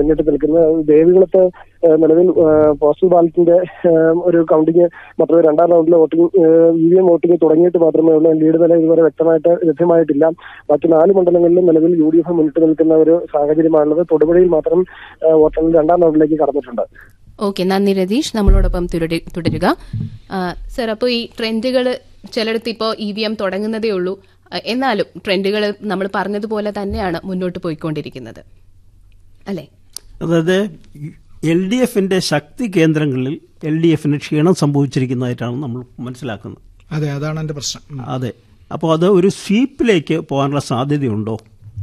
മുന്നിട്ട് നിൽക്കുന്നത് ദേവികുളത്ത് ഏഹ്, നിലവിൽ ഏഹ്, പോസ്റ്റൽ ബാലറ്റിന്റെ ഏഹ്, ഒരു കൗണ്ടിങ് മാത്രമേ രണ്ടാം റൗണ്ടിലെ voting E V M voting തുടങ്ങിയിട്ട് മാത്രമേ ഉള്ളൂ ലീഡ് നില ഇതുവരെ വ്യക്തമായിട്ട് ലഭ്യമായിട്ടില്ല മറ്റു നാല് മണ്ഡലങ്ങളിലും നിലവിൽ യു ഡി എഫ് മുന്നിട്ട് നിൽക്കുന്ന ഒരു സാഹചര്യമാണുള്ളത് തൊടുപുഴയിൽ മാത്രം ഏഹ്, വോട്ടെണ്ണൽ രണ്ടാം റൗണ്ടിലേക്ക് കടന്നിട്ടുണ്ട് ഓക്കെ നന്ദി രതീഷ് നമ്മളോടൊപ്പം തുടരു- തുടരുക ആ, സർ അപ്പോൾ ഈ ട്രെൻഡുകൾ ചിലയിടത്ത് ഇപ്പോൾ ഇ വി എം തുടങ്ങുന്നതേ ഉള്ളൂ ആ, എന്നാലും ട്രെൻഡുകൾ നമ്മൾ പറഞ്ഞതുപോലെ തന്നെയാണ് മുന്നോട്ട് പോയിക്കൊണ്ടിരിക്കുന്നത് അല്ലേ അതായത് എൽ ഡി എഫിന്റെ ശക്തി കേന്ദ്രങ്ങളിൽ എൽ ഡി എഫിന് ക്ഷീണം സംഭവിച്ചിരിക്കുന്നതായിട്ടാണ് നമ്മൾ മനസ്സിലാക്കുന്നത് അതെ അതാണ് എന്റെ പ്രശ്നം ഉം. അതെ അപ്പോൾ അത് ഒരു സ്വീപ്പിലേക്ക് പോകാനുള്ള സാധ്യതയുണ്ടോ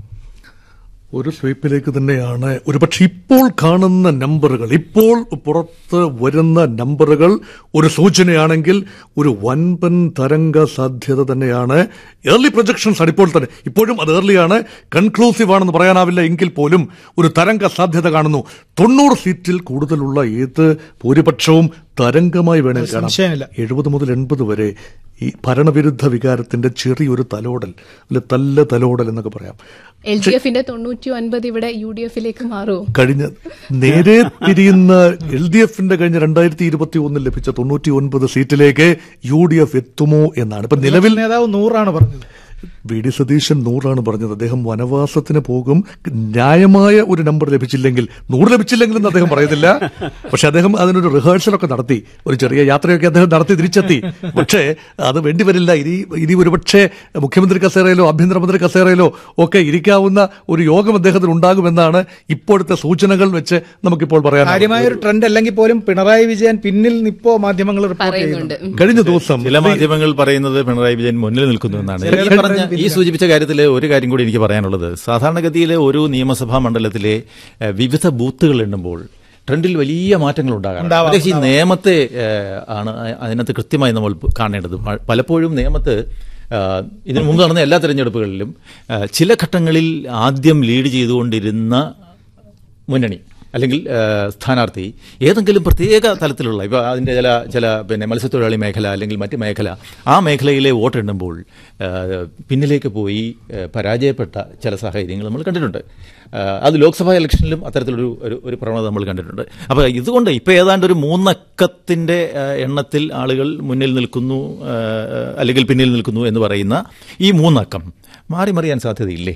ഒരു സ്വീപ്പിലേക്ക് തന്നെയാണ് ഒരുപക്ഷെ ഇപ്പോൾ കാണുന്ന നമ്പറുകൾ ഇപ്പോൾ പുറത്ത് വരുന്ന നമ്പറുകൾ ഒരു സൂചനയാണെങ്കിൽ ഒരു വൻപൻ തരംഗ സാധ്യത തന്നെയാണ് ഏർലി പ്രൊജക്ഷൻസ് ആണ് ഇപ്പോൾ തന്നെ ഇപ്പോഴും അത് ഏർലിയാണ് കൺക്ലൂസീവ് ആണെന്ന് പറയാനാവില്ല എങ്കിൽ പോലും ഒരു തരംഗ സാധ്യത കാണുന്നു തൊണ്ണൂറ് സീറ്റിൽ കൂടുതലുള്ള ഏത് ഭൂരിപക്ഷവും തരംഗമായി വേണേൽ കാണാം സംശയമില്ല. എഴുപത് മുതൽ എൺപത് വരെ ഈ ഭരണവിരുദ്ധ വികാരത്തിന്റെ ചെറിയൊരു തലോടൽ അല്ലെ തല്ല തലോടൽ എന്നൊക്കെ പറയാം എൽ ഡി എഫിന്റെ തൊണ്ണൂറ്റി ഒൻപത് ഇവിടെ യു ഡി എഫിലേക്ക് മാറുമോ കഴിഞ്ഞ നേരെ തിരിയുന്ന എൽ ഡി എഫിന്റെ കഴിഞ്ഞ രണ്ടായിരത്തി ഇരുപത്തി ഒന്നിൽ ലഭിച്ച തൊണ്ണൂറ്റി ഒൻപത് സീറ്റിലേക്ക് യു ഡി എഫ് എത്തുമോ എന്നാണ് ഇപ്പൊ നിലവിൽ നേതാവ് നൂറാണ് പറഞ്ഞത് വി ഡി സതീശൻ നൂറാണ് പറഞ്ഞത് അദ്ദേഹം വനവാസത്തിന് പോകും ന്യായമായ ഒരു നമ്പർ ലഭിച്ചില്ലെങ്കിൽ നൂറ് ലഭിച്ചില്ലെങ്കിലും അദ്ദേഹം പറയുന്നില്ല പക്ഷെ അദ്ദേഹം അതിനൊരു റിഹേഴ്സലൊക്കെ നടത്തി ഒരു ചെറിയ യാത്രയൊക്കെ അദ്ദേഹം നടത്തി തിരിച്ചെത്തി പക്ഷേ അത് വേണ്ടിവരില്ല ഇനി ഇനി ഒരുപക്ഷെ മുഖ്യമന്ത്രി കസേരയിലോ ആഭ്യന്തരമന്ത്രി കസേരയിലോ ഒക്കെ ഇരിക്കാവുന്ന ഒരു യോഗം അദ്ദേഹത്തിന് ഉണ്ടാകുമെന്നാണ് ഇപ്പോഴത്തെ സൂചനകൾ വെച്ച് നമുക്കിപ്പോൾ പറയാൻ കാര്യമായ ഒരു ട്രെൻഡ് അല്ലെങ്കിൽ പോലും പിണറായി വിജയൻ പിന്നിൽ നിപ്പോ മാധ്യമങ്ങൾ റിപ്പോർട്ട് പറയുന്നുണ്ട് ചെയ്യുന്നുണ്ട് കഴിഞ്ഞ ദിവസം ചില മാധ്യമങ്ങൾ പറയുന്നത് പിണറായി വിജയൻ മുന്നിൽ നിൽക്കുന്നു എന്നാണ് ചിലർ ഈ പറഞ്ഞ പറയുന്നത് ഈ സൂചിപ്പിച്ച കാര്യത്തിൽ ഒരു കാര്യം കൂടി എനിക്ക് പറയാനുള്ളത് സാധാരണഗതിയിൽ ഒരു നിയമസഭാ മണ്ഡലത്തിലെ ഏഹ്, വിവിധ ബൂത്തുകൾ എണ്ണുമ്പോൾ ട്രെൻഡിൽ വലിയ മാറ്റങ്ങൾ ഉണ്ടാകാറുണ്ട് ഉണ്ടാവാം, പ്രത്യേകിച്ച് ഈ നിയമത്തെ ഏഹ്, ആണ് അതിനകത്ത് കൃത്യമായി നമ്മൾ കാണേണ്ടത് പ- പലപ്പോഴും നിയമത്ത് ഏഹ്, ഇതിനു മുമ്പ് നടന്ന എല്ലാ തെരഞ്ഞെടുപ്പുകളിലും ഏഹ്, ചില ഘട്ടങ്ങളിൽ ആദ്യം ലീഡ് ചെയ്തുകൊണ്ടിരുന്ന മുന്നണി അല്ലെങ്കിൽ ഏഹ്, സ്ഥാനാർത്ഥി ഏതെങ്കിലും പ്രത്യേക തലത്തിലുള്ള ഇപ്പോൾ അതിൻ്റെ ചില ചില പിന്നെ മത്സ്യത്തൊഴിലാളി മേഖല അല്ലെങ്കിൽ മറ്റ് മേഖല ആ മേഖലയിലെ വോട്ടെണ്ണുമ്പോൾ ഏഹ്, പിന്നിലേക്ക് പോയി ഏഹ്, പരാജയപ്പെട്ട ചില സാഹചര്യങ്ങൾ നമ്മൾ കണ്ടിട്ടുണ്ട് ഏഹ്, അത് ലോക്സഭാ ഇലക്ഷനിലും അത്തരത്തിലൊരു ഒരു ഒരു പ്രവണത നമ്മൾ കണ്ടിട്ടുണ്ട് അപ്പോൾ ഇതുകൊണ്ട് ഇപ്പോൾ ഏതാണ്ട് ഒരു മൂന്നക്കത്തിൻ്റെ ഏഹ്, എണ്ണത്തിൽ ആളുകൾ മുന്നിൽ നിൽക്കുന്നു ഏഹ്, അല്ലെങ്കിൽ പിന്നിൽ നിൽക്കുന്നു എന്ന് പറയുന്ന ഈ മൂന്നക്കം മാറി മറിയാൻ സാധ്യതയില്ലേ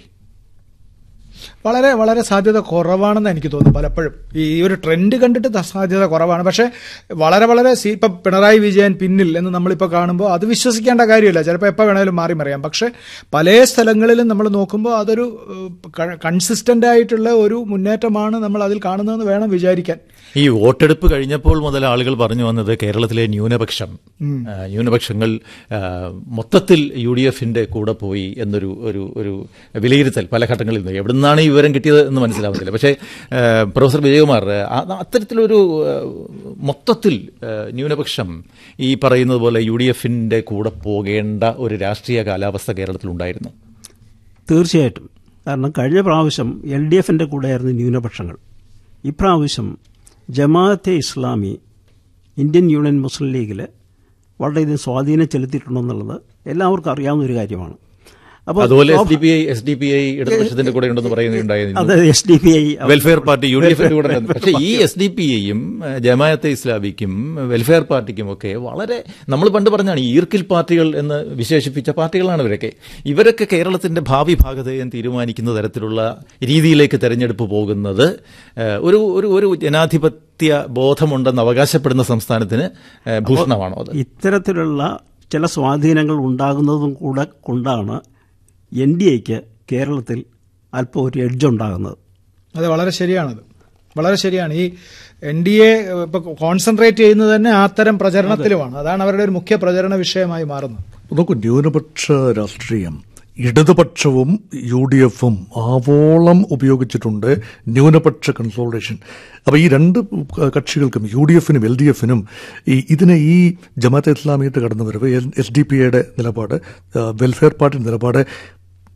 വളരെ വളരെ സാധ്യത കുറവാണെന്ന് എനിക്ക് തോന്നുന്നു പലപ്പോഴും ഈ ഒരു ട്രെൻഡ് കണ്ടിട്ട് ത- സാധ്യത കുറവാണ് പക്ഷേ വളരെ വളരെ സീ- ഇപ്പം പിണറായി വിജയൻ പിന്നിൽ എന്ന് നമ്മളിപ്പോൾ കാണുമ്പോൾ അത് വിശ്വസിക്കേണ്ട കാര്യമില്ല ചിലപ്പോൾ എപ്പോൾ വേണേലും മാറി മറിയാം പക്ഷേ പല സ്ഥലങ്ങളിലും നമ്മൾ നോക്കുമ്പോൾ അതൊരു കൺസിസ്റ്റന്റ് ആയിട്ടുള്ള ഒരു മുന്നേറ്റമാണ് നമ്മൾ അതിൽ കാണുന്നതെന്ന് വേണം വിചാരിക്കാൻ ഈ വോട്ടെടുപ്പ് കഴിഞ്ഞപ്പോൾ മുതൽ ആളുകൾ പറഞ്ഞു വന്നത് കേരളത്തിലെ ന്യൂനപക്ഷം ആ, ന്യൂനപക്ഷങ്ങൾ ആ, മൊത്തത്തിൽ യു ഡി എഫിന്റെ കൂടെ പോയി എന്നൊരു ഒരു ഒരു വിലയിരുത്തൽ പല ഘട്ടങ്ങളിൽ നിന്ന് എവിടുന്നാണ് ഈ വിവരം കിട്ടിയത് എന്ന് മനസ്സിലാവുന്നില്ല പക്ഷേ ആ, പ്രൊഫസർ വിജയകുമാർ ആ, അത്തരത്തിലൊരു ആ, മൊത്തത്തിൽ ആ, ന്യൂനപക്ഷം ഈ പറയുന്നത് പോലെ യു ഡി എഫിന്റെ കൂടെ പോകേണ്ട ഒരു രാഷ്ട്രീയ കാലാവസ്ഥ കേരളത്തിലുണ്ടായിരുന്നു തീർച്ചയായിട്ടും കാരണം കഴിഞ്ഞ പ്രാവശ്യം എൽ ഡി എഫിന്റെ കൂടെയായിരുന്നു ന്യൂനപക്ഷങ്ങൾ ഇപ്രാവശ്യം Jamaat Islami Indian union Muslim ലീഗിൽ വളരെയധികം സ്വാധീനം ചെലുത്തിയിട്ടുണ്ടെന്നുള്ളത് എല്ലാവർക്കും അറിയാവുന്ന ഒരു കാര്യമാണ് അപ്പോൾ അതുപോലെ S D P I S D P I ഇടതുപക്ഷത്തിന്റെ കൂടെ ഉണ്ടെന്ന് പറയുന്നുണ്ടായിരുന്നു അത് S D P I welfare party U D എഫിന്റെ കൂടെ ഉണ്ട്. പക്ഷേ ഈ എസ് ഡി പി ഐയും ജമാഅത്തെ ഇസ്ലാമിക്കും വെൽഫെയർ പാർട്ടിക്കും ഒക്കെ വളരെ നമ്മൾ പണ്ട് പറഞ്ഞാണ് ഈ ഈർക്കിൽ പാർട്ടികൾ എന്ന് വിശേഷിപ്പിച്ച പാർട്ടികളാണ് ഇവരൊക്കെ ഇവരൊക്കെ കേരളത്തിന്റെ ഭാവി ഭാഗതയും തീരുമാനിക്കുന്ന തരത്തിലുള്ള രീതിയിലേക്ക് തെരഞ്ഞെടുപ്പ് പോകുന്നത് ഏഹ്, ഒരു ഒരു ഒരു ജനാധിപത്യ ബോധമുണ്ടെന്ന് അവകാശപ്പെടുന്ന സംസ്ഥാനത്തിന് ഏഹ്, ഭൂഷണമാണോ അത് ഇത്തരത്തിലുള്ള ചില സ്വാധീനങ്ങൾ ഉണ്ടാകുന്നതും കൂടെ കൊണ്ടാണ് എൻ ഡി എക്ക് കേരളത്തിൽ അല്പം ഒരു എഡ്ജ് ഉണ്ടാകുന്നത് അത് വളരെ ശരിയാണത് വളരെ ശരിയാണ് ഈ എൻ ഡി എ ഇപ്പൊ കോൺസെൻട്രേറ്റ് ചെയ്യുന്നത് തന്നെ അത്തരം പ്രചരണത്തിലുമാണ് അതാണ് അവരുടെ ഒരു മുഖ്യ പ്രചരണ വിഷയമായി മാറുന്നത് നോക്കൂ ന്യൂനപക്ഷ രാഷ്ട്രീയം ഇടതുപക്ഷവും യു ഡി എഫും ആവോളം ഉപയോഗിച്ചിട്ടുണ്ട് ന്യൂനപക്ഷ കൺസോൾട്ടേഷൻ അപ്പോൾ ഈ രണ്ട് കക്ഷികൾക്കും യു ഡി എഫിനും എൽ ഡി എഫിനും ഈ ഇതിനെ ഈ ജമാഅത്തെ ഇസ്ലാമിയത്ത് കടന്നു വരവ് എസ് ഡി പി യുടെ നിലപാട് ആ, വെൽഫെയർ പാർട്ടി നിലപാട്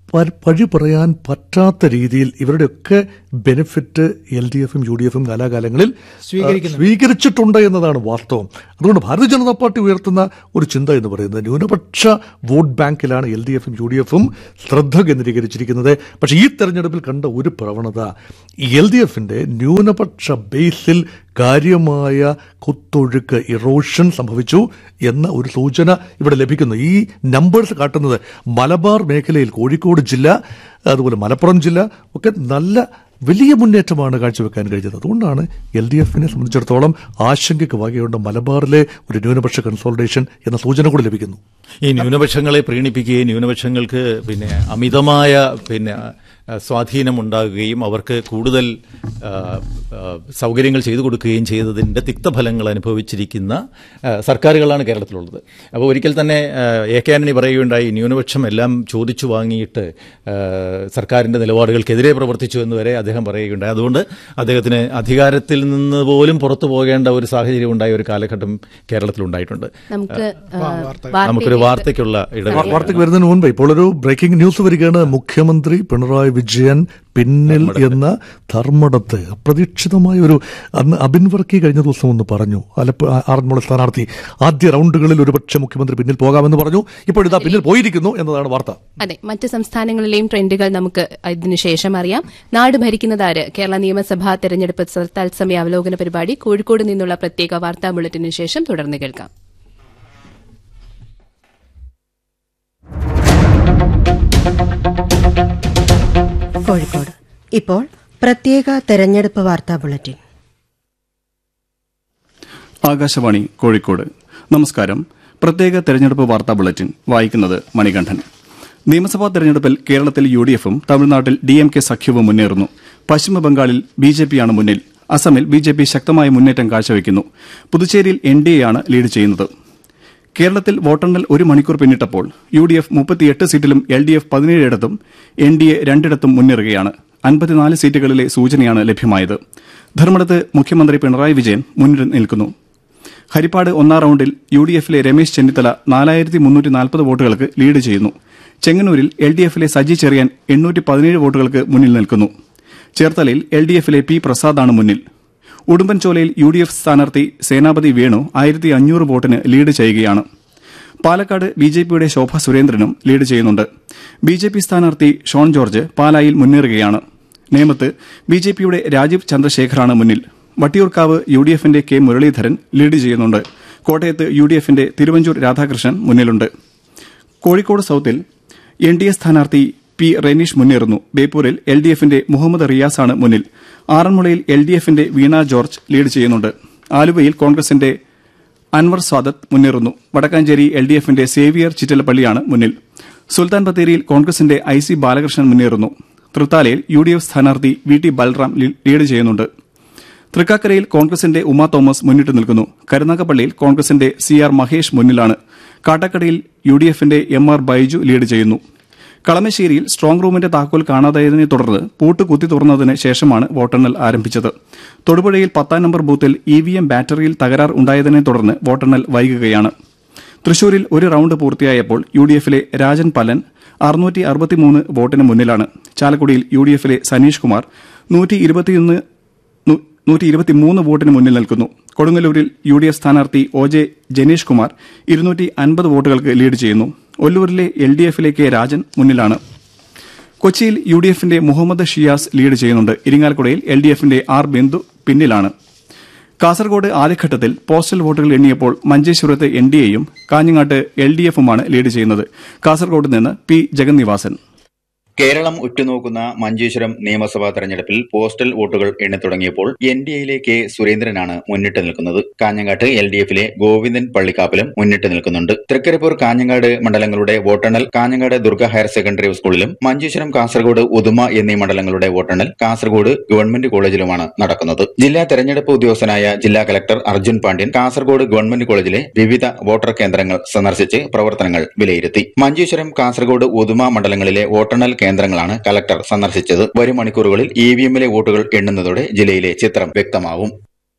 പ- പഴി പറയാൻ പറ്റാത്ത രീതിയിൽ ഇവരുടെയൊക്കെ ബെനിഫിറ്റ് എൽ ഡി എഫും യു ഡി എഫും കാലാകാലങ്ങളിൽ സ്വീകരിക്കുന്നുണ്ട്. സ്വീകരിച്ചിട്ടുണ്ട് എന്നതാണ് വാസ്തവം അതുകൊണ്ട് ഭാരതീയ ജനതാ പാർട്ടി ഉയർത്തുന്ന ഒരു ചിന്ത എന്ന് പറയുന്നത് ന്യൂനപക്ഷ വോട്ട് ബാങ്കിലാണ് എൽ ഡി എഫും യു ഡി എഫും ശ്രദ്ധ കേന്ദ്രീകരിച്ചിരിക്കുന്നത് പക്ഷേ ഈ തെരഞ്ഞെടുപ്പിൽ കണ്ട ഒരു പ്രവണത എൽ ഡി എഫിന്റെ ന്യൂനപക്ഷ ബേസിൽ കാര്യമായ കുത്തൊഴുക്ക് ഇറോഷൻ സംഭവിച്ചു എന്ന ഒരു സൂചന ഇവിടെ ലഭിക്കുന്നു ഈ നമ്പേഴ്സ് കാട്ടുന്നത് മലബാർ മേഖലയിൽ കോഴിക്കോട് ജില്ല അതുപോലെ മലപ്പുറം ജില്ല ഒക്കെ നല്ല വലിയ മുന്നേറ്റമാണ് കാഴ്ചവെക്കാൻ കഴിഞ്ഞത് അതുകൊണ്ടാണ് എൽ ഡി എഫിനെ സംബന്ധിച്ചിടത്തോളം ആശങ്കയ്ക്ക് വകയുണ്ട് മലബാറിലെ ഒരു ന്യൂനപക്ഷ കൺസോൾട്ടേഷൻ എന്ന സൂചന കൂടി ലഭിക്കുന്നു ഈ ന്യൂനപക്ഷങ്ങളെ പ്രീണിപ്പിക്കുകയും ന്യൂനപക്ഷങ്ങൾക്ക് പിന്നെ അമിതമായ പിന്നെ ആ, സ്വാധീനമുണ്ടാകുകയും അവർക്ക് കൂടുതൽ ആ, ആ, സൗകര്യങ്ങൾ ചെയ്തു കൊടുക്കുകയും ചെയ്തതിൻ്റെ തിക്തഫലങ്ങൾ അനുഭവിച്ചിരിക്കുന്ന ആ, സർക്കാരുകളാണ് കേരളത്തിലുള്ളത് അപ്പോൾ ഒരിക്കൽ തന്നെ ആ, എ കെ ആന്റണി പറയുകയുണ്ടായി ന്യൂനപക്ഷം എല്ലാം ചോദിച്ചു വാങ്ങിയിട്ട് ആ, സർക്കാരിൻ്റെ നിലപാടുകൾക്കെതിരെ പ്രവർത്തിച്ചു എന്ന് വരെ അദ്ദേഹം പറയുകയുണ്ടായി അതുകൊണ്ട് അദ്ദേഹത്തിന് അധികാരത്തിൽ നിന്ന് പോലും പുറത്തു പോകേണ്ട ഒരു സാഹചര്യം ഉണ്ടായ ഒരു കാലഘട്ടം കേരളത്തിലുണ്ടായിട്ടുണ്ട് നമുക്ക് ആ, നമുക്കൊരു വാർത്തയിലേക്ക് വാർത്തയ്ക്കുള്ള ഇടവേള വാർത്തയ്ക്ക് വരുന്നതിന് മുൻപ് ഇപ്പോൾ ഒരു ബ്രേക്കിംഗ് ന്യൂസ് വരികയാണ് മുഖ്യമന്ത്രി പിണറായി വിജയൻ പിന്നിൽ എന്ന ധർമ്മടത്ത് അപ്രതീക്ഷിതമായ ഒരു അന്ന് അബിൻ വർക്കി കഴിഞ്ഞ ദിവസം ഒന്ന് പറഞ്ഞു ആലപ്പുഴ ആറന്മുള സ്ഥാനാർത്ഥി ആദ്യ റൗണ്ടുകളിൽ ഒരുപക്ഷെ മുഖ്യമന്ത്രി പിന്നിൽ പോകാമെന്ന് പറഞ്ഞു ഇപ്പോൾ ഇതാ പിന്നിൽ പോയിരിക്കുന്നു എന്നതാണ് വാർത്ത അതെ മറ്റ് സംസ്ഥാനങ്ങളിലെയും ട്രെൻഡുകൾ നമുക്ക് ഇതിനു ശേഷം അറിയാം നാട് ഭരിക്കുന്നതാര് കേരള നിയമസഭാ തെരഞ്ഞെടുപ്പ് സ- തത്സമയ അവലോകന പരിപാടി കോഴിക്കോട് നിന്നുള്ള പ്രത്യേക വാർത്താ ബുള്ളറ്റിന് ശേഷം തുടർന്ന് കേൾക്കാം കോഴിക്കോട് ഇപ്പോൾ പ്രത്യേക തെരഞ്ഞെടുപ്പ് വാർത്താ ബുള്ളറ്റിൻ ആകാശവാണി കോഴിക്കോട് നമസ്കാരം പ്രത്യേക തെരഞ്ഞെടുപ്പ് വാർത്താ ബുള്ളറ്റിൻ വായിക്കുന്നത് മണികണ്ഠൻ നിയമസഭാ തെരഞ്ഞെടുപ്പിൽ കേരളത്തിൽ യു ഡി എഫും തമിഴ്നാട്ടിൽ ഡി എം കെ സഖ്യവും മുന്നേറുന്നു പശ്ചിമബംഗാളിൽ ബി ജെ പിയാണ് മുന്നിൽ അസമിൽ ബി ജെ പി ശക്തമായ മുന്നേറ്റം കാഴ്ചവെക്കുന്നു പുതുച്ചേരിയിൽ എൻ ഡി എയാണ് ലീഡ് ചെയ്യുന്നത് കേരളത്തിൽ വോട്ടെണ്ണൽ ഒരു മണിക്കൂർ പിന്നിട്ടപ്പോൾ യു ഡി എഫ് മുപ്പത്തിയെട്ട് സീറ്റിലും എൽ ഡി എഫ് പതിനേഴിടത്തും എൻ ഡി എ രണ്ടിടത്തും മുന്നേറുകയാണ് അൻപത്തിനാല് സീറ്റുകളിലെ സൂചനയാണ് ലഭ്യമായത് ധർമ്മടത്ത് മുഖ്യമന്ത്രി പിണറായി വിജയൻ മുന്നിൽ നിൽക്കുന്നു ഹരിപ്പാട് ഒന്നാം റൌണ്ടിൽ യു ഡി എഫിലെ രമേശ് ചെന്നിത്തല നാലായിരത്തി മുന്നൂറ്റി നാൽപ്പത് വോട്ടുകൾക്ക് ലീഡ് ചെയ്യുന്നു ചെങ്ങന്നൂരിൽ എൽ ഡി എഫിലെ സജി ചെറിയാൻ എണ്ണൂറ്റി പതിനേഴ് വോട്ടുകൾക്ക് മുന്നിൽ നിൽക്കുന്നു ചേർത്തലയിൽ എൽ ഡി എഫിലെ പി പ്രസാദാണ് മുന്നിൽ ഉടുമ്പൻചോലയിൽ യു ഡി എഫ് സ്ഥാനാർത്ഥി സേനാപതി വേണു ആയിരത്തി അഞ്ഞൂറ് വോട്ടിന് ലീഡ് ചെയ്യുകയാണ് പാലക്കാട് ബി ജെ പിയുടെ ശോഭ സുരേന്ദ്രനും ലീഡ് ചെയ്യുന്നുണ്ട് ബി ജെ പി സ്ഥാനാർത്ഥി ഷോൺ ജോർജ് പാലായിൽ മുന്നേറുകയാണ് നേമത്ത് ബി ജെ പിയുടെ രാജീവ് ചന്ദ്രശേഖറാണ് മുന്നിൽ വട്ടിയൂർക്കാവ് യു ഡി എഫിന്റെ കെ മുരളീധരൻ ലീഡ് ചെയ്യുന്നുണ്ട് കോട്ടയത്ത് യു ഡി എഫിന്റെ തിരുവഞ്ചൂർ രാധാകൃഷ്ണൻ മുന്നിലുണ്ട് കോഴിക്കോട് സൌത്തിൽ എൻ ഡി എ സ്ഥാനാർത്ഥി പി റെനീഷ് മുന്നേറുന്നു ബേപ്പൂരിൽ എൽ ഡി എഫിന്റെ മുഹമ്മദ് റിയാസാണ് മുന്നിൽ ആറന്മുളയിൽ എൽ ഡി എഫിന്റെ വീണ ജോർജ് ലീഡ് ചെയ്യുന്നുണ്ട് ആലുവയിൽ കോൺഗ്രസിന്റെ അൻവർ സ്വാദത്ത് മുന്നേറുന്നു വടക്കാഞ്ചേരി എൽ ഡി എഫിന്റെ സേവിയർ ചിറ്റലപ്പള്ളിയാണ് മുന്നിൽ സുൽത്താൻ ബത്തേരിയിൽ കോൺഗ്രസിന്റെ ഐ സി ബാലകൃഷ്ണൻ മുന്നേറുന്നു തൃത്താലയിൽ യു ഡി എഫ് സ്ഥാനാർത്ഥി വി ടി ബൽറാം ലീ- ലീഡ് ചെയ്യുന്നുണ്ട് തൃക്കാക്കരയിൽ കോൺഗ്രസിന്റെ ഉമാ തോമസ് മുന്നിട്ട് നിൽക്കുന്നു കരുനാഗപ്പള്ളിയിൽ കോൺഗ്രസിന്റെ സി ആർ മഹേഷ് മുന്നിലാണ് കാട്ടാക്കടയിൽ യു ഡി എഫിന്റെ എം ആർ ബൈജു ലീഡ് ചെയ്യുന്നു കളമശ്ശേരിയിൽ സ്ട്രോങ് റൂമിന്റെ താക്കോൽ കാണാതായതിനെ തുടർന്ന് പൂട്ട് കുത്തി തുറന്നതിന് ശേഷമാണ് വോട്ടെണ്ണൽ ആരംഭിച്ചത് തൊടുപുഴയിൽ പത്താം നമ്പർ ബൂത്തിൽ ഇ വി എം ബാറ്ററിയിൽ തകരാർ ഉണ്ടായതിനെ തുടർന്ന് വോട്ടെണ്ണൽ വൈകുകയാണ് തൃശൂരിൽ ഒരു റൌണ്ട് പൂർത്തിയായപ്പോൾ യു ഡി എഫിലെ രാജൻ പലൻ അറുന്നൂറ്റി അറുപത്തിമൂന്ന് വോട്ടിന് മുന്നിലാണ് ചാലക്കുടിയിൽ യു ഡി എഫിലെ സനീഷ് കുമാർ നൂറ്റി ഇരുപത്തിയൊന്ന് നൂ- നൂറ്റി ഇരുപത്തിമൂന്ന് വോട്ടിന് മുന്നിൽ നിൽക്കുന്നു കൊടുങ്ങല്ലൂരിൽ യു ഡി എഫ് സ്ഥാനാർത്ഥി ഒ ജെ ജനീഷ് കുമാർ ഇരുന്നൂറ്റി അൻപത് വോട്ടുകൾക്ക് ലീഡ് ചെയ്യുന്നു ഒല്ലൂരിലെ എൽ ഡി എഫിലെ കെ രാജൻ മുന്നിലാണ് കൊച്ചിയിൽ യു ഡി എഫിന്റെ മുഹമ്മദ് ഷിയാസ് ലീഡ് ചെയ്യുന്നുണ്ട് ഇരിങ്ങാലക്കുടയിൽ എൽ ഡി എഫിന്റെ ആർ ബിന്ദു പിന്നിലാണ് കാസർഗോഡ് ആദ്യഘട്ടത്തിൽ പോസ്റ്റൽ വോട്ടുകൾ എണ്ണിയപ്പോൾ മഞ്ചേശ്വരത്ത് എൻ ഡി എയും കാഞ്ഞങ്ങാട്ട് എൽ ഡി എഫുമാണ് ലീഡ് ചെയ്യുന്നത് കാസർഗോഡ് നിന്ന് പി ജഗന്നിവാസൻ കേരളം ഉറ്റുനോക്കുന്ന മഞ്ചേശ്വരം നിയമസഭാ തെരഞ്ഞെടുപ്പിൽ പോസ്റ്റൽ വോട്ടുകൾ എണ്ണിത്തുടങ്ങിയപ്പോൾ എൻ ഡി എയിലെ കെ സുരേന്ദ്രനാണ് മുന്നിട്ട് നിൽക്കുന്നത് കാഞ്ഞങ്ങാട്ട് എൽ ഡി എഫിലെ ഗോവിന്ദൻ പള്ളിക്കാപ്പിലും മുന്നിട്ട് നിൽക്കുന്നുണ്ട് തൃക്കരിപ്പൂർ കാഞ്ഞങ്ങാട് മണ്ഡലങ്ങളുടെ വോട്ടെണ്ണൽ കാഞ്ഞങ്ങാട് ദുർഗ ഹയർ സെക്കൻഡറി സ്കൂളിലും മഞ്ചേശ്വരം കാസർഗോഡ് ഉദുമ എന്നീ മണ്ഡലങ്ങളുടെ വോട്ടെണ്ണൽ കാസർഗോഡ് ഗവൺമെന്റ് കോളേജിലുമാണ് നടക്കുന്നത് ജില്ലാ തെരഞ്ഞെടുപ്പ് ഉദ്യോഗസ്ഥനായ ജില്ലാ കലക്ടർ അർജുൻ പാണ്ഡ്യൻ കാസർഗോഡ് ഗവൺമെന്റ് കോളേജിലെ വിവിധ വോട്ടർ കേന്ദ്രങ്ങൾ സന്ദർശിച്ച് പ്രവർത്തനങ്ങൾ വിലയിരുത്തി മഞ്ചേശ്വരം കാസർഗോഡ് ഉദുമ മണ്ഡലങ്ങളിലെ വോട്ടെണ്ണൽ കേന്ദ്രങ്ങളാണ് കലക്ടർ സന്ദർശിച്ചത് വരും മണിക്കൂറുകളിൽ ഇ വി എമ്മിലെ വോട്ടുകൾ എണ്ണുന്നതോടെ ജില്ലയിലെ ചിത്രം വ്യക്തമാവും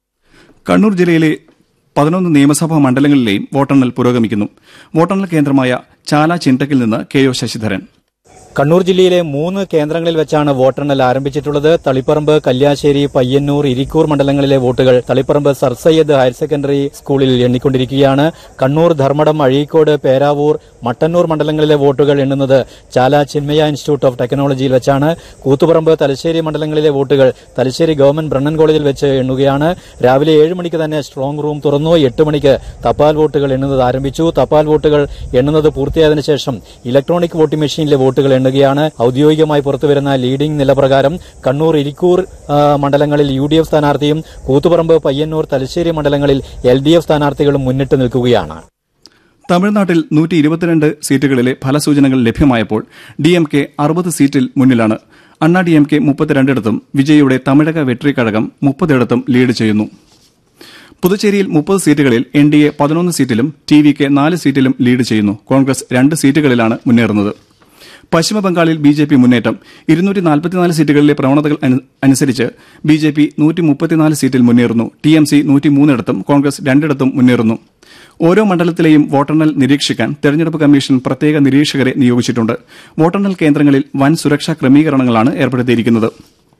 കണ്ണൂർ ജില്ലയിലെ പതിനൊന്ന് നിയമസഭാ മണ്ഡലങ്ങളിലെയും വോട്ടെണ്ണൽ പുരോഗമിക്കുന്നു വോട്ടെണ്ണൽ കേന്ദ്രമായ ചാല ചിന്തക്കിൽ നിന്ന് കെ ഒ ശശിധരൻ കണ്ണൂർ ജില്ലയിലെ മൂന്ന് കേന്ദ്രങ്ങളിൽ വെച്ചാണ് വോട്ടെണ്ണൽ ആരംഭിച്ചിട്ടുള്ളത് തളിപ്പറമ്പ് കല്യാശ്ശേരി പയ്യന്നൂർ ഇരിക്കൂർ മണ്ഡലങ്ങളിലെ വോട്ടുകൾ Taliparamba sir Syed higher secondary സ്കൂളിൽ എണ്ണിക്കൊണ്ടിരിക്കുകയാണ് കണ്ണൂർ ധർമ്മടം അഴീക്കോട് പേരാവൂർ മട്ടന്നൂർ മണ്ഡലങ്ങളിലെ വോട്ടുകൾ എണ്ണുന്നത് ചാല ചിന്മയ ഇൻസ്റ്റിറ്റ്യൂട്ട് ഓഫ് ടെക്നോളജിയിൽ വെച്ചാണ് കൂത്തുപറമ്പ് തലശ്ശേരി മണ്ഡലങ്ങളിലെ വോട്ടുകൾ തലശ്ശേരി ഗവൺമെന്റ് ബ്രണ്ണൻ കോളേജിൽ വെച്ച് എണ്ണുകയാണ് രാവിലെ ഏഴ് മണിക്ക് തന്നെ സ്ട്രോങ് റൂം തുറന്നു എട്ട് മണിക്ക് തപാൽ വോട്ടുകൾ എണ്ണുന്നത് ആരംഭിച്ചു തപാൽ വോട്ടുകൾ എണ്ണുന്നത് പൂർത്തിയായതിനു ശേഷം ഇലക്ട്രോണിക് വോട്ടിംഗ് മെഷീനിലെ വോട്ടുകൾ എണ്ണുകയാണ് ഔദ്യോഗികമായി പുറത്തുവരുന്ന ലീഡിംഗ് നിലപ്രകാരം കണ്ണൂർ ഇരിക്കൂർ ആ, മണ്ഡലങ്ങളിൽ യു ഡി എഫ് സ്ഥാനാർത്ഥിയും കൂത്തുപറമ്പ് പയ്യന്നൂർ തലശ്ശേരി മണ്ഡലങ്ങളിൽ എൽ ഡി എഫ് സ്ഥാനാർത്ഥികളും മുന്നിട്ട് നിൽക്കുകയാണ് തമിഴ്നാട്ടിൽ നൂറ്റി ഇരുപത്തിരണ്ട് സീറ്റുകളിലെ ഫലസൂചനകൾ ലഭ്യമായപ്പോൾ ഡി എം കെ അറുപത് സീറ്റിൽ മുന്നിലാണ് അണ്ണാ ഡി എം കെ മുപ്പത്തിരണ്ടിടത്തും വിജയിയുടെ തമിഴക വെട്രി കഴകം മുപ്പതിടത്തും ലീഡ് ചെയ്യുന്നു പുതുച്ചേരിയിൽ മുപ്പത് സീറ്റുകളിൽ എൻ ഡി എ പതിനൊന്ന് സീറ്റിലും ടി വി കെ നാല് സീറ്റിലും ലീഡ് ചെയ്യുന്നു കോൺഗ്രസ് രണ്ട് സീറ്റുകളിലാണ് മുന്നേറുന്നത് പശ്ചിമബംഗാളിൽ ബി ജെ പി മുന്നേറ്റം ഇരുന്നൂറ്റി നാൽപ്പത്തിനാല് സീറ്റുകളിലെ പ്രവണതകൾ അനു- അനുസരിച്ച് ബി ജെ പി നൂറ്റി മുപ്പത്തിനാല് സീറ്റിൽ മുന്നേറുന്നു ടി എം സി നൂറ്റി മൂന്നിടത്തും കോൺഗ്രസ് രണ്ടിടത്തും മുന്നേറുന്നു ഓരോ മണ്ഡലത്തിലെയും വോട്ടെണ്ണൽ നിരീക്ഷിക്കാൻ തെരഞ്ഞെടുപ്പ് കമ്മീഷൻ പ്രത്യേക നിരീക്ഷകരെ നിയോഗിച്ചിട്ടുണ്ട് വോട്ടെണ്ണൽ കേന്ദ്രങ്ങളിൽ വൻ സുരക്ഷാ ക്രമീകരണങ്ങളാണ് ഏർപ്പെടുത്തിയിരിക്കുന്നത്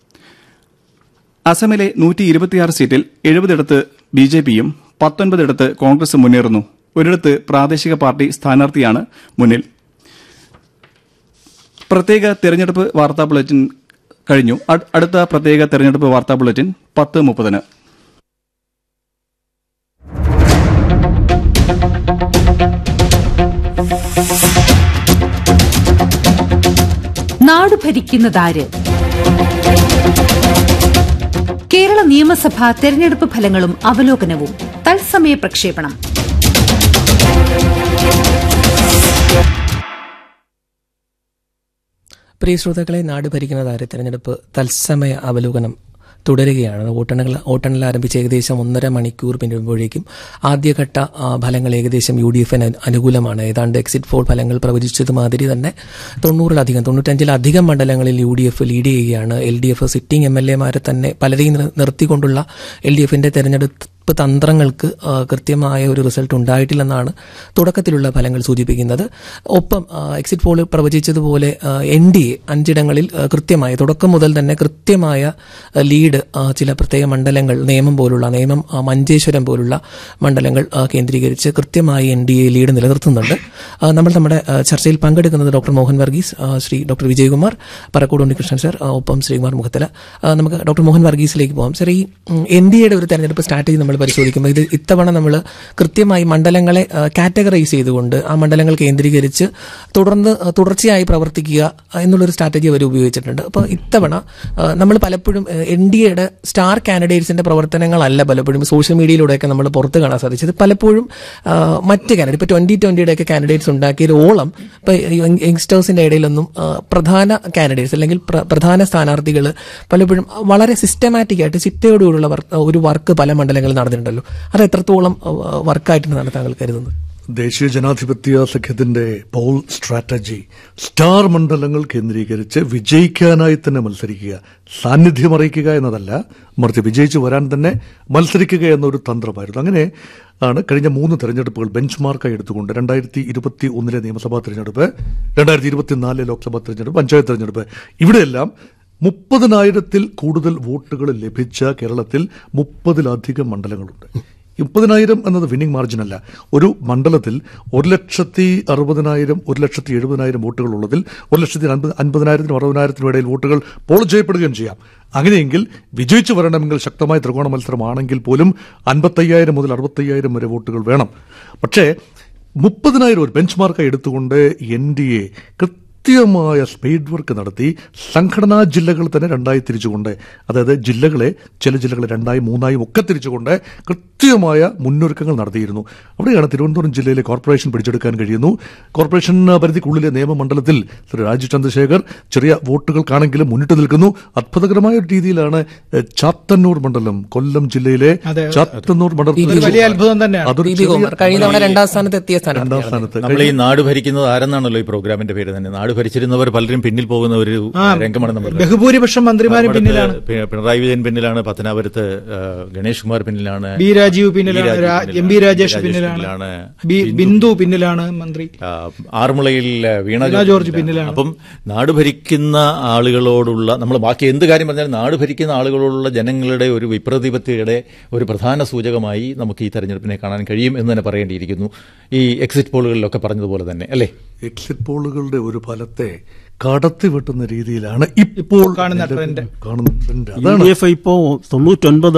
അസമിലെ നൂറ്റി ഇരുപത്തിയാറ് സീറ്റിൽ എഴുപതിടത്ത് ബി ജെ പിയും പത്തൊൻപതിടത്ത് കോൺഗ്രസും മുന്നേറുന്നു ഒരിടത്ത് പ്രാദേശിക പാർട്ടി സ്ഥാനാർത്ഥിയാണ് മുന്നിൽ പ്രത്യേക തെരഞ്ഞെടുപ്പ് വാർത്താ ബുള്ളറ്റിൻ കഴിഞ്ഞു അട്- അടുത്ത പ്രത്യേക തെരഞ്ഞെടുപ്പ് വാർത്താ ബുള്ളറ്റിൻ പത്ത് മുപ്പതിന് നാട് ഭരിക്കുന്നതാര് കേരള നിയമസഭാ തെരഞ്ഞെടുപ്പ് ഫലങ്ങളും അവലോകനവും തത്സമയ പ്രക്ഷേപണം പ്രിയ ശ്രോതാക്കളെ നാട് ഭരിക്കുന്നതാരെ തെരഞ്ഞെടുപ്പ് തത്സമയ അവലോകനം തുടരുകയാണ് വോട്ടെണ്ണൽ വോട്ടെണ്ണൽ ആരംഭിച്ച് ഏകദേശം ഒന്നര മണിക്കൂർ പിന്നിടുമ്പോഴേക്കും ആദ്യഘട്ട ആ, ഫലങ്ങൾ ഏകദേശം യു ഡി എഫിന് അനുകൂലമാണ് ഏതാണ്ട് എക്സിറ്റ് പോൾ ഫലങ്ങൾ പ്രവചിച്ചത് മാതിരി തന്നെ തൊണ്ണൂറിലധികം തൊണ്ണൂറ്റഞ്ചിലധികം മണ്ഡലങ്ങളിൽ യു ഡി എഫ് ലീഡ് ചെയ്യുകയാണ് L D F sitting M L എമാരെ തന്നെ പലരെയും നിർ- നിർത്തിക്കൊണ്ടുള്ള എൽ ഡി എഫിന്റെ തെരഞ്ഞെടുപ്പ് തന്ത്രങ്ങൾക്ക് ആ, കൃത്യമായ ഒരു റിസൾട്ട് ഉണ്ടായിട്ടില്ലെന്നാണ് തുടക്കത്തിലുള്ള ഫലങ്ങൾ സൂചിപ്പിക്കുന്നത് ഒപ്പം ആ, എക്സിറ്റ് പോൾ പ്രവചിച്ചതുപോലെ എൻ ഡി എ അഞ്ചിടങ്ങളിൽ ആ, കൃത്യമായ തുടക്കം മുതൽ തന്നെ കൃത്യമായ ആ, ലീഡ് ആ, ചില പ്രത്യേക മണ്ഡലങ്ങൾ നിയമം പോലുള്ള നിയമം ആ, മഞ്ചേശ്വരം പോലുള്ള മണ്ഡലങ്ങൾ ആ, കേന്ദ്രീകരിച്ച് കൃത്യമായി എൻ ഡി എ ലീഡ് നിലനിർത്തുന്നുണ്ട് ആ, നമ്മൾ നമ്മുടെ ആ, ചർച്ചയിൽ പങ്കെടുക്കുന്നത് ഡോക്ടർ മോഹൻ വർഗീസ് ആ, ശ്രീ ഡോക്ടർ വിജയകുമാർ പറക്കോട് ഉണ്ണികൃഷ്ണൻ സർ ആ, ഒപ്പം ശ്രീകുമാർ മുഖത്തല ആ, നമുക്ക് ഡോക്ടർ മോഹൻ വർഗീസിലേക്ക് പോകാം സർ ഈ എൻ ഡി എയുടെ ഒരു തെരഞ്ഞെടുപ്പ് സ്ട്രാറ്റജി നമ്മൾ പരിശോധിക്കുമ്പോൾ ഇത് ഇത്തവണ നമ്മൾ കൃത്യമായി മണ്ഡലങ്ങളെ കാറ്റഗറൈസ് ചെയ്തുകൊണ്ട് ആ മണ്ഡലങ്ങൾ കേന്ദ്രീകരിച്ച് തുടർന്ന് ആ, തുടർച്ചയായി പ്രവർത്തിക്കുക എന്നുള്ളൊരു സ്ട്രാറ്റജി അവർ ഉപയോഗിച്ചിട്ടുണ്ട് അപ്പോൾ ഇത്തവണ നമ്മൾ പലപ്പോഴും എൻ ഡി എയുടെ സ്റ്റാർ കാൻഡിഡേറ്റ്സിന്റെ പ്രവർത്തനങ്ങളല്ല പലപ്പോഴും സോഷ്യൽ മീഡിയയിലൂടെയൊക്കെ നമ്മൾ പുറത്ത് കാണാൻ സാധിച്ചത് പലപ്പോഴും ആ, മറ്റ് കാൻഡിഡേറ്റ് ഇപ്പോൾ ട്വന്റി ട്വന്റിയുടെ ഒക്കെ കാൻഡിഡേറ്റ്സ് ഉണ്ടാക്കിയ ഓളം ഇപ്പോൾ യങ്സ്റ്റേഴ്സിന്റെ ഇടയിലൊന്നും ആ, പ്രധാന കാൻഡിഡേറ്റ്സ് അല്ലെങ്കിൽ പ്ര- പ്രധാന സ്ഥാനാർത്ഥികൾ പലപ്പോഴും വളരെ സിസ്റ്റമാറ്റിക് ആയിട്ട് ചിട്ടയോടുകൂടിയുള്ള വർക്ക് ഒരു വർക്ക് പല മണ്ഡലങ്ങളിൽ നടന്നിട്ടുണ്ടല്ലോ അത് എത്രത്തോളം വർക്കായിട്ടുണ്ടെന്നാണ് താങ്കൾ കരുതുന്നത് ദേശീയ ജനാധിപത്യ സഖ്യത്തിന്റെ പോൾ സ്ട്രാറ്റജി സ്റ്റാർ മണ്ഡലങ്ങൾ കേന്ദ്രീകരിച്ച് വിജയിക്കാനായി തന്നെ മത്സരിക്കുക സാന്നിധ്യം അറിയിക്കുക എന്നതല്ല മറിച്ച് വിജയിച്ചു വരാൻ തന്നെ മത്സരിക്കുക എന്നൊരു തന്ത്രമായിരുന്നു അങ്ങനെ ആണ് കഴിഞ്ഞ മൂന്ന് തെരഞ്ഞെടുപ്പുകൾ ബെഞ്ച് മാർക്കായി എടുത്തുകൊണ്ട് രണ്ടായിരത്തി ഇരുപത്തി ഒന്നിലെ നിയമസഭാ തെരഞ്ഞെടുപ്പ് രണ്ടായിരത്തി ഇരുപത്തിനാലിലെ ലോക്സഭാ തെരഞ്ഞെടുപ്പ് പഞ്ചായത്ത് തെരഞ്ഞെടുപ്പ് ഇവിടെയെല്ലാം മുപ്പതിനായിരത്തിൽ കൂടുതൽ വോട്ടുകൾ ലഭിച്ച കേരളത്തിൽ മുപ്പതിലധികം മണ്ഡലങ്ങളുണ്ട് മുപ്പതിനായിരം എന്നത് വിന്നിംഗ് മാർജിൻ അല്ല ഒരു മണ്ഡലത്തിൽ ഒരു ലക്ഷത്തി അറുപതിനായിരം ഒരു ലക്ഷത്തി എഴുപതിനായിരം വോട്ടുകൾ ഉള്ളതിൽ ഒരു ലക്ഷത്തി അൻപത് അൻപതിനായിരത്തിനും അറുപതിനായിരത്തിനും ഇടയിൽ വോട്ടുകൾ പോൾ ചെയ്യപ്പെടുകയും ചെയ്യാം അങ്ങനെയെങ്കിൽ വിജയിച്ചു വരണമെങ്കിൽ ശക്തമായ ത്രികോണ മത്സരമാണെങ്കിൽ പോലും അൻപത്തയ്യായിരം മുതൽ അറുപത്തയ്യായിരം വരെ വോട്ടുകൾ വേണം പക്ഷേ മുപ്പതിനായിരം ഒരു ബെഞ്ച് മാർക്കായി എടുത്തുകൊണ്ട് എൻ ഡി എ കൃത്യമായ സ്പീഡ് വർക്ക് നടത്തി സംഘടനാ ജില്ലകൾ തന്നെ രണ്ടായി തിരിച്ചുകൊണ്ട് അതായത് ജില്ലകളെ ചില ജില്ലകളെ രണ്ടായി മൂന്നായും ഒക്കെ തിരിച്ചുകൊണ്ട് കൃത്യമായ മുന്നൊരുക്കങ്ങൾ നടത്തിയിരുന്നു അവിടെയാണ് തിരുവനന്തപുരം ജില്ലയിലെ കോർപ്പറേഷൻ പിടിച്ചെടുക്കാൻ കഴിയുന്നു കോർപ്പറേഷൻ പരിധിക്കുള്ളിലെ നിയമമണ്ഡലത്തിൽ ശ്രീ രാജീവ് ചന്ദ്രശേഖർ ചെറിയ വോട്ടുകൾക്കാണെങ്കിലും മുന്നിട്ട് നിൽക്കുന്നു അത്ഭുതകരമായ ഒരു രീതിയിലാണ് എഹ്, ചാത്തന്നൂർ മണ്ഡലം കൊല്ലം ജില്ലയിലെ അതെ. ചാത്തന്നൂർ ഒരു വലിയ അത്ഭുതം തന്നെയാണ്. അതൊരു ദീപി കുമാർ കഴിഞ്ഞ തവണ രണ്ടാം സ്ഥാനത്ത് എത്തിയ രണ്ടാം സ്ഥാനത്ത് സ്ഥാനത്ത് നമ്മൾ ഈ നാട് ഭരിക്കുന്നത് ആരെന്നാണല്ലോ ഈ പ്രോഗ്രാമിന്റെ പേര് തന്നെ നാട് ഭരിച്ചിരുന്നവർ പലരും പിന്നിൽ പോകുന്ന ഒരു ആ, രംഗമാണ് നമ്മൾ ബഹുഭൂരിപക്ഷം മന്ത്രിമാരും ധർമ്മടത്ത് പിന്നിലാണ്. പി- പിണറായി വിജയൻ പിന്നിലാണ് പത്തനാപുരത്ത് ആ, ഗണേഷ് കുമാർ പിന്നിലാണ് ബി രാജീവ് പിന്നിലാണ് ബി രാജീവ് രാ- പിന്നിലാണ്, എം ബി രാജേഷ് രാജേഷ് പിന്നിലാണ് ബി ബിന്ദു പിന്നിലാണ് മന്ത്രി ആ, ആറന്മുളയിൽ വീണ വീണ ജോർജ് പിന്നിലാണ്. അപ്പം നാട് ഭരിക്കുന്ന ആളുകളോടുള്ള നമ്മൾ ബാക്കി എന്ത് കാര്യം പറഞ്ഞാലും നാട് ഭരിക്കുന്ന ആളുകളോടുള്ള ജനങ്ങളുടെ ഒരു വിപ്രതിപത്തിയുടെ ഒരു പ്രധാന സൂചകമായി നമുക്ക് ഈ തെരഞ്ഞെടുപ്പിനെ കാണാൻ കഴിയും എന്ന് തന്നെ പറയേണ്ടിയിരിക്കുന്നു ഈ എക്സിറ്റ് പോളുകളിലൊക്കെ പറഞ്ഞതുപോലെ തന്നെ അല്ലേ എക്സിറ്റ് പോളുകളുടെ ഒരു ഫലത്തെ കടത്തിവെട്ടുന്ന രീതിയിലാണ് ഇപ്പോൾ കാണുന്ന നിലവിൽ ട്രെൻഡ്. കാണുന്ന ട്രെൻഡ് യു അതാണ് ഡി എഫ് ഇപ്പോൾ തൊണ്ണൂറ്റൊൻപത്